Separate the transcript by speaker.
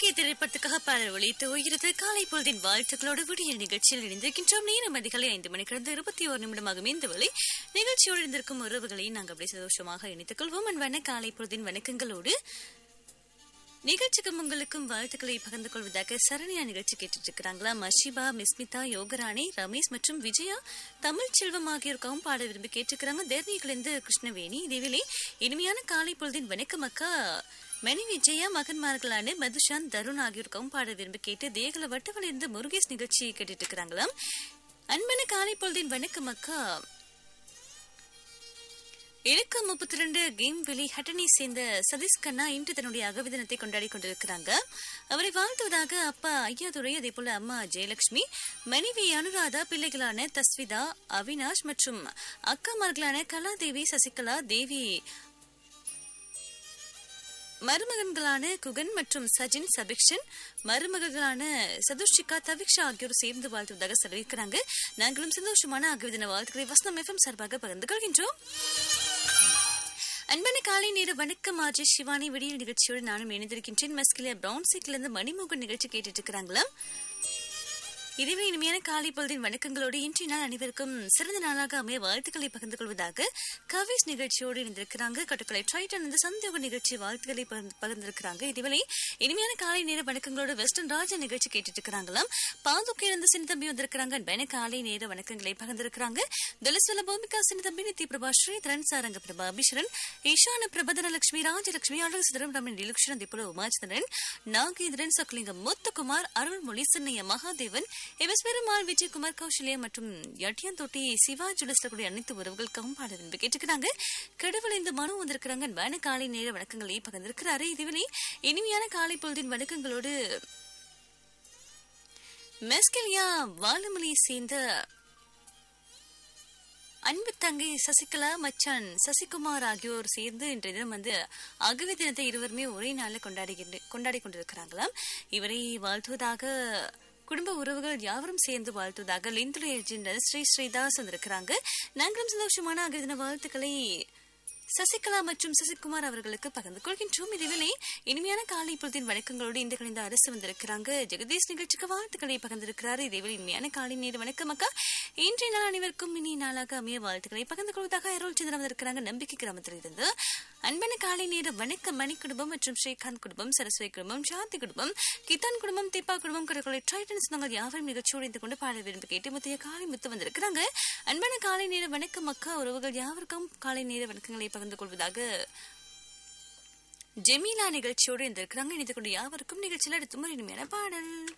Speaker 1: சிங்கி திரைப்படத்துக்காக பாடல் ஒழித்து ஓய்கிறது காலை பொழுதின் வாழ்த்துக்களோடு விடிய நிகழ்ச்சியில் இணைந்திருக்கின்றோம் நேரம் அதிகாலை ஐந்து மணி கடந்த இருபத்தி ஒரு நிமிடமாகும் இந்த வேளை நிகழ்ச்சியோடு இருந்திருக்கும் உறவுகளை நாங்கள் அப்படியே சந்தோஷமாக இணைத்துக் கொள்வோம் அன்பான காலை பொழுதின் வணக்கங்களோடு நிகழ்ச்சிக்கும் உங்களுக்கும் வாழ்த்துக்களை பகிர்ந்து கொள்வதாக சரண்யா நிகழ்ச்சி கேட்டுட்டு இருக்கிறாங்களா மஷிபா மிஸ்மிதா யோகராணி ரமேஷ் மற்றும் விஜயா தமிழ் செல்வம் ஆகியோருக்காகவும் பாட விரும்பி கேட்டிருக்கிறாங்க தேர்னியிலிருந்து கிருஷ்ணவேணி இதுவிலே இனிமையான காலை பொழுதின் வணக்கம் அக்கா மனைவி ஜெயா மகன்மார்களான மதுஷாந்த் தருண் ஆகியோருக்காகவும் பாட விரும்பி கேட்டு தேகல வட்டவளிருந்து முருகேஷ் நிகழ்ச்சி கேட்டுட்டு இருக்கிறாங்களாம் அன்பான காலை பொழுதின் வணக்கம் அக்கா இலக்க முப்பத்தி ரெண்டு கேம் வெளி ஹட்டனை சேர்ந்த சதீஷ் கண்ணா இன்று தன்னுடைய அகவிதனத்தை கொண்டாடி கொண்டிருக்கிறாங்க அவரை வாழ்த்துவதாக அப்பா ஐயாதுரை அதே போல அம்மா ஜெயலட்சுமி மனைவி அனுராதா பிள்ளைகளான தஸ்விதா அவினாஷ் மற்றும் அக்காமார்களான கலாதேவி சசிகலா தேவி மருமகன்களான குகன் மற்றும் சஜின் சபிக்ஷன் மருமகள்களான சதுஷிகா தவிக்ஷா ஆகியோர் சேர்ந்து வாழ்த்துவதாக சொல்லியிருக்கிறாங்க நாங்களும் சந்தோஷமான அகவிதன வாழ்த்துக்களை வசனம் எஃப்எம் சார்பாக பகிர்ந்து கொள்கின்றோம் அன்பான காலை நேர வணக்கம் ஆஜி சிவானி விடிய நிகழ்ச்சியோடு நானும் இணைந்திருக்கின்றேன் மஸ்கில பிரவுன் சீட்ல இருந்து மணிமோகன் நிகழ்ச்சி கேட்டுட்டு இருக்கிறாங்களாம் இதுவே இனிமையான காலை பொழுதின் வணக்கங்களோடு இன்றைய நாள் அனைவருக்கும் சிறந்த நாளாக அமைய வாழ்த்துக்களை பகிர்ந்து கொள்வதாக கவிஸ் நிகழ்ச்சியோடு இணைந்திருக்கிறாங்க கட்டுக்கலை ட்ரைட்டன் இந்த சந்தோக நிகழ்ச்சி வாழ்த்துக்களை பகிர்ந்து- பகிர்ந்திருக்கிறாங்க இதுவரை இனிமையான காலை நேர வணக்கங்களோடு வெஸ்டர்ன் ராஜா நிகழ்ச்சி கேட்டுட்டு இருக்கிறாங்களாம் பாதுக்கை இருந்து சின்ன தம்பி வந்திருக்கிறாங்க அன்பான காலை நேர வணக்கங்களை பகிர்ந்திருக்கிறாங்க தலசுல பூமிகா சின்ன தம்பி நித்தி பிரபா ஸ்ரீதரன் சாரங்க பிரபா அபிஷரன் ஈஷான பிரபதன லட்சுமி ராஜலட்சுமி அழகு சிதரம் ரமன் நிலக்ஷன் திப்புல உமாச்சந்திரன் நாகேந்திரன் சொக்கலிங்கம் முத்துக்குமார் அருள்மொழி சின்னைய மகாதேவன் எவஸ் பெருமாள் விஜயகுமார் கௌசல்யா மற்றும் யட்டியாந்தோட்டி சிவா ஜுடஸ்ல கூடிய அனைத்து உறவுகள் கம்பாட விரும்பி கேட்டுக்கிறாங்க கடவுள் இந்த மனு வந்திருக்கிறாங்க அன்பான காலை நேர வணக்கங்களை பகிர்ந்திருக்கிறாரு இதுவரை இனிமையான காலை பொழுதின் வணக்கங்களோடு மெஸ்கலியா வாழுமொழியை சேர்ந்த அன்பு தங்கை சசிகலா மச்சான் சசிகுமார் ஆகியோர் சேர்ந்து இன்றைய தினம் வந்து அகவை தினத்தை இருவருமே ஒரே நாளில் கொண்டாடி கொண்டாடி கொண்டிருக்கிறாங்களாம் இவரை வாழ்த்துவதாக குடும்ப உறவுகள் யாவரும் சேர்ந்து வாழ்த்துவதாக லிந்துடைய ஸ்ரீ ஸ்ரீதாஸ் வந்திருக்கிறாங்க நாங்களும் சந்தோஷமான அகவை தின வாழ்த்துக்களை சசிகலா மற்றும் சசிகுமார் அவர்களுக்கு பகிர்ந்து கொள்கின்றோம் இதுவேளை இனிமையான காலை பொழுதின் வணக்கங்களோடு இந்த கணிந்த அரசு வந்திருக்கிறாங்க ஜெகதீஷ் நிகழ்ச்சிக்கு வாழ்த்துக்களை பகிர்ந்திருக்கிறார் இதேவேளை இனிமையான காலை நேர வணக்கம் அக்கா இன்றைய நாள் அனைவருக்கும் இனி நாளாக அமைய வாழ்த்துக்களை பகிர்ந்து கொள்வதாக அருள் சந்திரன் வந்திருக்கிறாங்க நம்பிக்கை கிராமத்தில் இருந்து அன்பான காலை நேர வணக்கம் மணி குடும்பம் மற்றும் ஸ்ரீகாந்த் குடும்பம் சரஸ்வதி குடும்பம் சாந்தி குடும்பம் கித்தான் குடும்பம் தீபா குடும்பம் கடற்கரை ட்ரைட்டன்ஸ் நாங்கள் யாவரும் நிகழ்ச்சியோடு இருந்து கொண்டு பாட விரும்பி கேட்டு முத்தைய காலை முத்து வந்திருக்கிறாங்க அன்பான காலை நேர வணக்கம் அக்கா உறவுகள் யாவருக்கும் காலை நேர வணக்கங்களை பகிர்ந்து கொள்வதாக ஜெமீலா நிகழ்ச்சியோடு இருந்திருக்கிறாங்க இணைந்து கொண்டு யாவருக்கும் நிகழ்ச்சியில் அடுத்த முறை இனிமையான பாடல்